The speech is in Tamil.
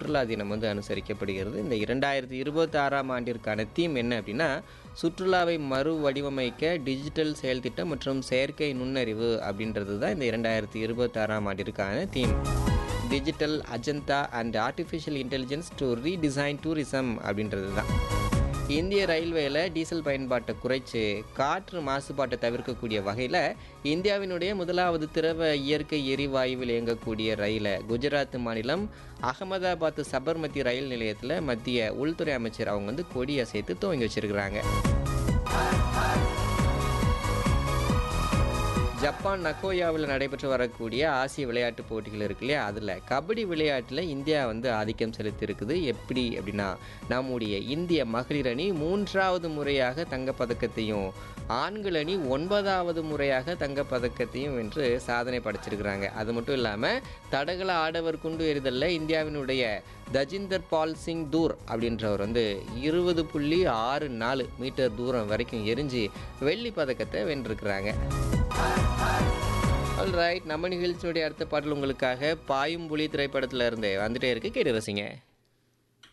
சுற்றுலா தினம் வந்து அனுசரிக்கப்படுகிறது இந்த இரண்டாயிரத்தி இருபத்தாறாம் ஆண்டிற்கான தீம் என்ன அப்படின்னா சுற்றுலாவை மறு வடிவமைக்க டிஜிட்டல் செயல் திட்டம் மற்றும் செயற்கை நுண்ணறிவு அப்படின்றது தான் இந்த இரண்டாயிரத்தி இருபத்தாறாம் ஆண்டிற்கான theme digital Ajanta and artificial intelligence to redesign tourism அப்படின்றது தான் இந்திய ரயில்வேல டீசல் பயன்பாட்டை குறைச்சு காற்று மாசுபாட்டை தவிர்க்கக்கூடிய வகையில் இந்தியாவினுடைய முதலாவது திரவ இயற்கை எரிவாயுவில் இயங்கக்கூடிய ரயிலை குஜராத் மாநிலம் அகமதாபாத் சபர்மதி ரயில் நிலையத்தில் மத்திய உள்துறை அமைச்சர் அவங்க வந்து கொடி அசைத்து துவங்கி வச்சிருக்கிறாங்க ஜப்பான் நகோயாவில் நடைபெற்று வரக்கூடிய ஆசிய விளையாட்டுப் போட்டிகள் இருக்கு இல்லையா அதில் கபடி விளையாட்டில் இந்தியா வந்து ஆதிக்கம் செலுத்தியிருக்குது எப்படி அப்படின்னா நம்முடைய இந்திய மகளிர் அணி மூன்றாவது முறையாக தங்கப்பதக்கத்தையும் ஆண்கள் அணி ஒன்பதாவது முறையாக தங்கப்பதக்கத்தையும் வென்று சாதனை படைச்சிருக்கிறாங்க அது மட்டும் இல்லாமல் தடகள ஆடவர் குண்டு எறிதலில் இந்தியாவினுடைய தஜிந்தர் பால் சிங் தூர் அப்படின்றவர் வந்து இருபது புள்ளி ஆறு நாலு மீட்டர் தூரம் வரைக்கும் எரிஞ்சு வெள்ளி பதக்கத்தை வென்றிருக்கிறாங்க ஆல்ரைட் நம்ம நிகழ்ச்சியுடைய அடுத்த பாடல் உங்களுக்காக பாயும் புலி திரைப்படத்துல இருந்து வந்துட்டே இருக்கு கேட்டு ரசிங்க